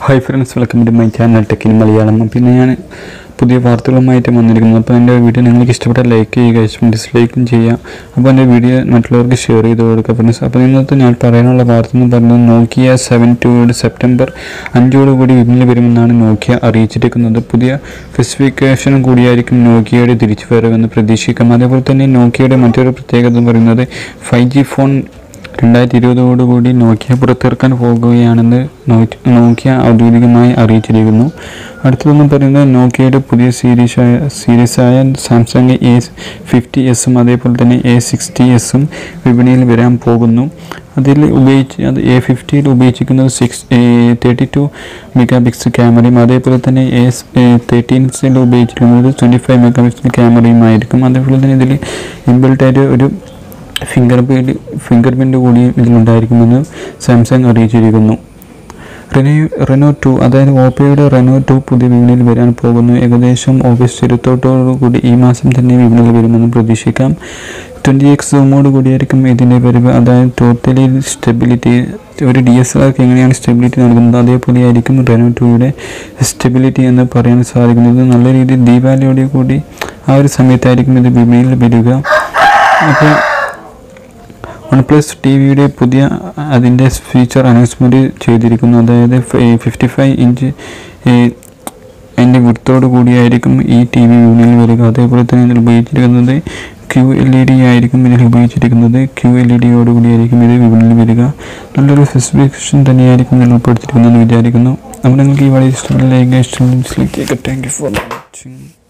hi friends welcome to my channel tech in Malayalam പിന്നെ ഞാൻ പുതിയ വാർത്തകളുമായിട്ട് വന്നിരിക്കുന്നു അപ്പോൾ എൻ്റെ വീഡിയോ നിങ്ങൾക്ക് ഇഷ്ടപ്പെട്ട ലൈക്ക് ചെയ്യുക ഇഷ്ടം ഡിസ്ലൈക്കും ചെയ്യുക അപ്പോൾ എൻ്റെ വീഡിയോ മറ്റുള്ളവർക്ക് ഷെയർ ചെയ്ത് കൊടുക്കുക ഫ്രണ്ട്സ് അപ്പോൾ ഇന്നത്തെ ഞാൻ പറയാനുള്ള വാർത്ത എന്ന് പറയുന്നത് നോക്കിയ സെവൻ ടൂയുടെ സെപ്റ്റംബർ അഞ്ചോടുകൂടി വിപണിയിൽ വരുമെന്നാണ് നോക്കിയ അറിയിച്ചിരിക്കുന്നത് പുതിയ സ്പെസിഫിക്കേഷൻ കൂടിയായിരിക്കും നോക്കിയയുടെ തിരിച്ചു വരവെന്ന് പ്രതീക്ഷിക്കാം അതേപോലെ തന്നെ നോക്കിയയുടെ മറ്റൊരു പ്രത്യേകത എന്ന് പറയുന്നത് ഫൈവ് ജി ഫോൺ രണ്ടായിരത്തി ഇരുപതോടുകൂടി നോക്കിയ പുറത്തിറക്കാൻ പോകുകയാണെന്ന് നോ- നോക്കിയ ഔദ്യോഗികമായി അറിയിച്ചിരിക്കുന്നു അടുത്തതെന്ന് പറയുന്നത് നോക്കിയയുടെ പുതിയ സീരീസായ സീരീസായ സാംസങ് എ ഫിഫ്റ്റി എസും അതേപോലെ തന്നെ എ സിക്സ്റ്റി എസും വിപണിയിൽ വരാൻ പോകുന്നു അതിൽ ഉപയോഗിച്ച് അത് എ ഫിഫ്റ്റിയിൽ ഉപയോഗിച്ചിരിക്കുന്നത് six thirty two mega pixel ക്യാമറയും അതേപോലെ തന്നെ എ തേർട്ടീൻസിൽ ഉപയോഗിച്ചിരിക്കുന്നത് ട്വൻറ്റി ഫൈവ് മെഗാ പിക്സൽ ക്യാമറയും ആയിരിക്കും അതേപോലെ തന്നെ ഇതിൽ ഇൻബിൽട്ടായിട്ട് ഒരു ഫിംഗർ പ്രിൻ്റ് ഫിംഗർ പ്രിൻ്റ് കൂടി ഇതിലുണ്ടായിരിക്കുമെന്ന് സാംസങ് അറിയിച്ചിരിക്കുന്നു റെനോ റെനോ ടു അതായത് ഓപ്പോയുടെ റെനോ ടു പുതിയ വിപണിയിൽ വരാൻ പോകുന്നു ഏകദേശം ഓഗസ്റ്റ് ഇരുപത്തെട്ടോടുകൂടി ഈ മാസം തന്നെ വിപണിയിൽ വരുമെന്ന് പ്രതീക്ഷിക്കാം ട്വൻറ്റി എക്സ് സൂമോട് കൂടിയായിരിക്കും ഇതിൻ്റെ വരവ് അതായത് ടോട്ടലി സ്റ്റെബിലിറ്റി ഒരു ഡി എസ് എൽ ആർക്ക് എങ്ങനെയാണ് സ്റ്റെബിലിറ്റി നൽകുന്നത് അതേപോലെ ആയിരിക്കും റെനോ ടൂയുടെ സ്റ്റെബിലിറ്റി എന്ന് പറയാൻ സാധിക്കുന്നത് നല്ല രീതിയിൽ ദീപാവലിയോടെ കൂടി ആ ഒരു സമയത്തായിരിക്കും ഇത് വിപണിയിൽ വരിക അപ്പോൾ വൺ പ്ലസ് ടി വിയുടെ പുതിയ അതിൻ്റെ ഫീച്ചർ അനൗൺസ്മെൻറ്റ് ചെയ്തിരിക്കുന്നു അതായത് ഫിഫ്റ്റി ഫൈവ് ഇഞ്ച് അതിൻ്റെ വിടുത്തോടു കൂടിയായിരിക്കും ഈ ടി വി യൂണിയനിൽ വരിക അതേപോലെ തന്നെ ഇതിൽ ഉപയോഗിച്ചിരിക്കുന്നത് ക്യു എൽ ഇ ഡി ആയിരിക്കും ഇതിൽ ഉപയോഗിച്ചിരിക്കുന്നത് ക്യു എൽ ഇ ഡിയോട് കൂടിയായിരിക്കും ഇത് വിപണിയിൽ വരിക നല്ലൊരു സ്പെസിഫിക്കേഷൻ തന്നെയായിരിക്കും ഇതിൽ ഉൾപ്പെടുത്തിയിരിക്കുന്നതെന്ന് വിചാരിക്കുന്നു അപ്പോൾ നിങ്ങൾക്ക് ഈ വളരെ ഇഷ്ടമുള്ള ലൈക്ക് ഇഷ്ടമുള്ള താങ്ക് യു ഫോർ വാച്ചിങ്